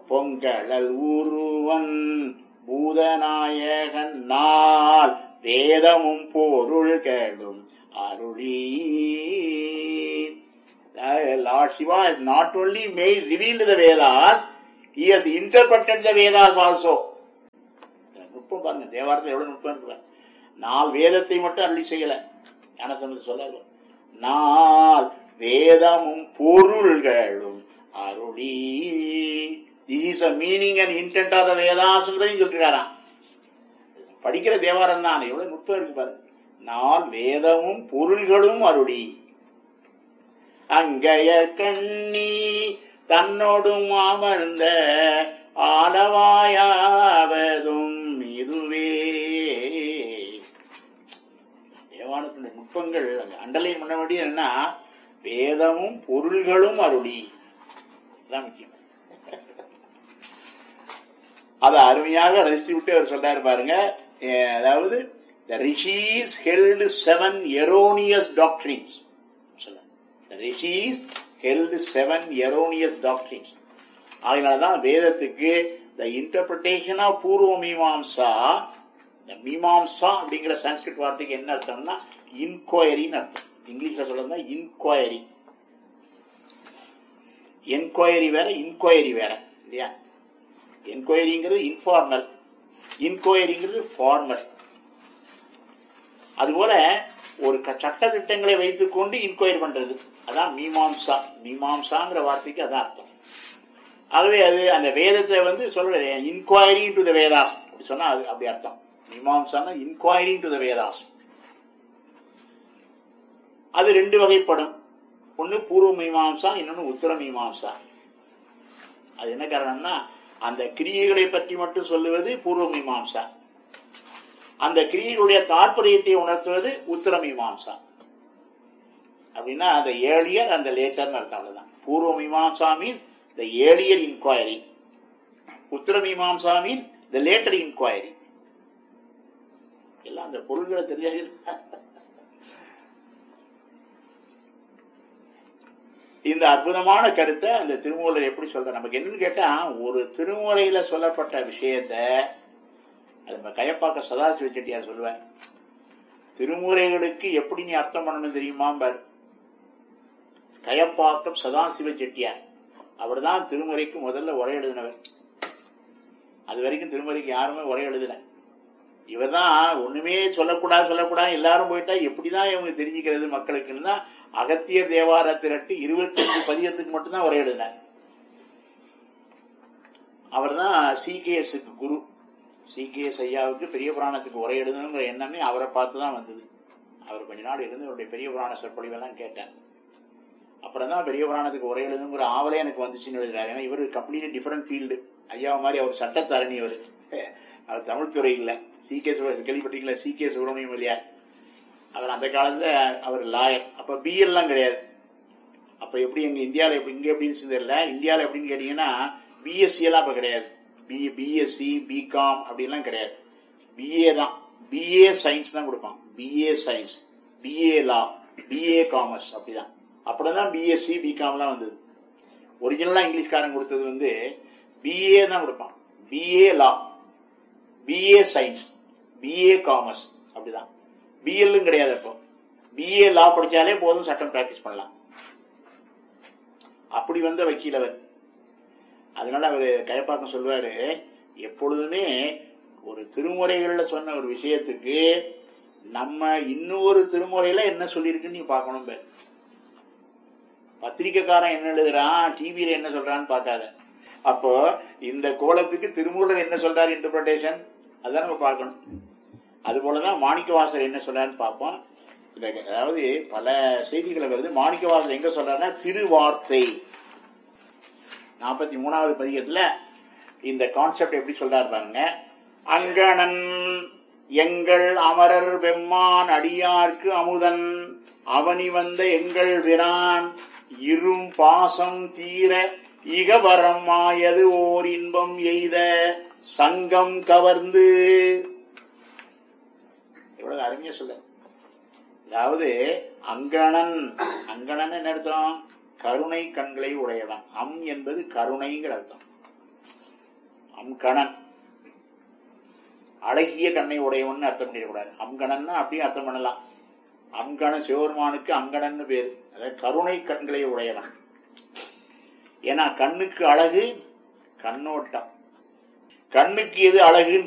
பொங்கழல் உருவன் பூதநாயகன் நாள் வேதமும் பொருள்களும் அருளி Uh, Lord Shiva has not only made revealed the Vedas, he has interpreted the Vedas also. நுட்பம் பாருங்க தேவாரத்தில் எவ்வளவு நுட்பம் இருக்கு பாருங்க. நால் வேதத்தை மட்டும் அருளி செய்யல ஞானசம்பந்த சொல்ல நால் வேதமும் பொருள்களும் அருளி is a meaning and intent of the வேதாசுங்கிறதையும் சொல்லிருக்காராம் படிக்கிற தேவாரம் தான் எவ்வளவு நுட்பம் இருக்கு பாருங்க நால் வேதமும் பொருள்களும் அருளி அங்கைய கண்ணி தன்னோடும் அமர்ந்த ஆலவாயாவதும் இதுவே தேவானத்தினுடைய நுட்பங்கள் அங்க அண்டலைன் பண்ண வேண்டியது என்னன்னா வேதமும் பொருள்களும் அருளி அதான் முக்கியம் அதை அருமையாக ரசித்து விட்டு அவர் சொல்றாரு பாருங்க அஹ் அதாவது the rishis held seven erroneous doctrines சொல்ல the rishis held seven erroneous doctrines அதனாலதான் வேதத்துக்கு the interpretation of பூர்வ மீமாம்சா இந்த மீமாம்சா அப்படிங்கிற சான்ஸ்கிரிட் வார்த்தைக்கு என்ன அர்த்தம்னா இன்கொயரின்னு அர்த்தம் இங்கிலீஷ்ல சொல்றதுனா இன்கொயரி என்கொயரி வேற இன்கொயரி வேற இல்லையா என்கொயரிங்கிறது இன்ஃபார்மல் இன்கொயரிங்கிறது ஃபார்மல் அதுபோல ஒரு க- சட்ட திட்டங்களை வைத்துக்கொண்டு இன்கொயரி பண்றது அதான் மீமாம்சா மீமாம்சாங்கிற வார்த்தைக்கு அதான் அர்த்தம் ஆகவே அது அந்த வேதத்தை வந்து சொல்ற இன்கொயரி டு த வேதாஸ் அப்படி சொன்னா அது அப்படி அர்த்தம் மீமாம்சானா இன்கொயரி டு த வேதாஸ் அது ரெண்டு வகைப்படும் ஒன்னு பூர்வ மீமாம்சா இன்னொன்னு உத்தர மீமாம்சா அது என்ன காரணம்னா அந்த கிரியைகளை பற்றி மட்டும் சொல்லுவது பூர்வ மீமாம்சா அந்த கிரியைகளுடைய தாற்பயத்தை உணர்த்துவது உத்தர மீமாம்சா அப்படின்னா அந்த ஏழியர் அந்த லேட்டர்னு அர்த்தம் அவ்வளவுதான் Purva Mimamsa means the earlier inquiry Uttara Mimamsa means the later inquiry எல்லாம் அந்த பொருள்களை தெரிஞ்சா இந்த அற்புதமான கருத்தை அந்த திருமூலர் எப்படி சொல்ற நமக்கு என்னன்னு கேட்டா ஒரு திருமுறையில சொல்லப்பட்ட விஷயத்த அது நம்ம கயப்பாக்க சதாசிவ செட்டியார் சொல்லுவேன் திருமுறைகளுக்கு எப்படி நீ அர்த்தம் பண்ணணும் தெரியுமா பார் கயப்பாக்கம் சதாசிவ செட்டியார் அவர்தான் திருமுறைக்கு முதல்ல உரை எழுதினவர் அது வரைக்கும் திருமுறைக்கு யாருமே உரை எழுதல இவர்தான் ஒண்ணுமே சொல்லக்கூடாது சொல்லக்கூடாது எல்லாரும் போயிட்டா எப்படிதான் இவங்க தெரிஞ்சுக்கிறது மக்களுக்குன்னு தான் அகத்தியர் தேவார திரட்டு இருபத்தஞ்சு பதியத்துக்கு மட்டும்தான் உரை எழுதினார் அவர் தான் சிகேஎஸ்க்கு குரு சிகேஎஸ் ஐயாவுக்கு பெரிய புராணத்துக்கு உரை எழுதணுங்கிற எண்ணமே அவரை பார்த்து தான் வந்தது அவர் கொஞ்ச நாள் இருந்து அவருடைய பெரிய புராண சொற்பொழிவெல்லாம் கேட்டேன் அப்புறம் தான் பெரிய புராணத்துக்கு உரை எழுதுங்கிற ஆவலே எனக்கு வந்துச்சுன்னு எழுதுறாரு ஏன்னா இவர் கம்ப்ளீட்லி டிஃபரெண்ட் ஃபீல்டு ஐயா மாதிரி அவர் சட்டத்தரணி அவர் அவர் தமிழ் துறை இல்லை சி கே கேள்விப்பட்டீங்களா சி கே சுப்பிரமணியம் இல்லையா அவர் அந்த காலத்துல அவர் லாயர் அப்ப பிஎல்லாம் கிடையாது அப்ப எப்படி எங்க இந்தியாவில் எப்படி இங்க எப்படின்னு தெரியல இந்தியாவில் எப்படின்னு கேட்டீங்கன்னா பிஎஸ்சி எல்லாம் அப்ப கிடையாது பி பிஎஸ்சி பிகாம் அப்படிலாம் கிடையாது பிஏ தான் பிஏ சயின்ஸ் தான் கொடுப்பான் BA science BA law BA commerce அப்படிதான் அப்படிதான் பிஎஸ்சி பிகாம்லாம் வந்தது ஒரிஜினலா இங்கிலீஷ்காரன் கொடுத்தது வந்து பிஏ தான் கொடுப்பான் BA law BA science BA commerce அப்படிதான் பிஎல்லும் கிடையாது அப்போ பிஏ லா படிச்சாலே போதும் சட்டம் பிராக்டிஸ் பண்ணலாம் அப்படி வந்த வக்கீல் அவர் அதனால அவர் கயப்பாக்கம் சொல்லுவாரு எப்பொழுதுமே ஒரு திருமுறைகள்ல சொன்ன ஒரு விஷயத்துக்கு நம்ம இன்னொரு திருமுறையில என்ன சொல்லியிருக்குன்னு நீ பார்க்கணும் பாரு. பத்திரிக்கைக்காரன் என்ன எழுதுறான் டிவியில என்ன சொல்றான்னு பார்க்காத அப்போ இந்த கோலத்துக்கு திருமூலர் என்ன சொல்றாரு இன்டர்பிரேஷன் அதான் நம்ம பார்க்கணும் அது போலதான் மாணிக்கவாசர் என்ன சொல்றாருன்னு பார்ப்போம் இந்த அதாவது பல செய்திகளை வருது மாணிக்கவாசர் எங்க சொல்றாருன்னா திருவார்த்தை நாற்பத்தி மூணாவது பதிகத்துல இந்த கான்செப்ட் எப்படி சொல்றாரு பாருங்க அங்கணன் எங்கள் அமரர் வெம்மான் அடியார்க்கு அமுதன் அவனி வந்த எங்கள் விரான் இரும் பாசம் தீர இகவரம் மாயது ஓர் இன்பம் எய்த சங்கம் கவர்ந்து எவ்வளவு அருமையா சொல்ல அதாவது அங்கணன் அங்கணன் என்ன அர்த்தம் கருணை கண்களை உடையவன் அம் என்பது கருணைங்கிற அர்த்தம் அம்கணன் அழகிய கண்ணை உடையவன் அர்த்தம் பண்ணிடக்கூடாது அம்கணன்னா அப்படியே அர்த்தம் பண்ணலாம் அம்கண சிவபெருமானுக்கு அங்கணன்னு பேரு அதாவது கருணை கண்களை உடையவன் ஏன்னா கண்ணுக்கு அழகு கண்ணோட்டம் கண்ணுக்கு எது அழகுன்னு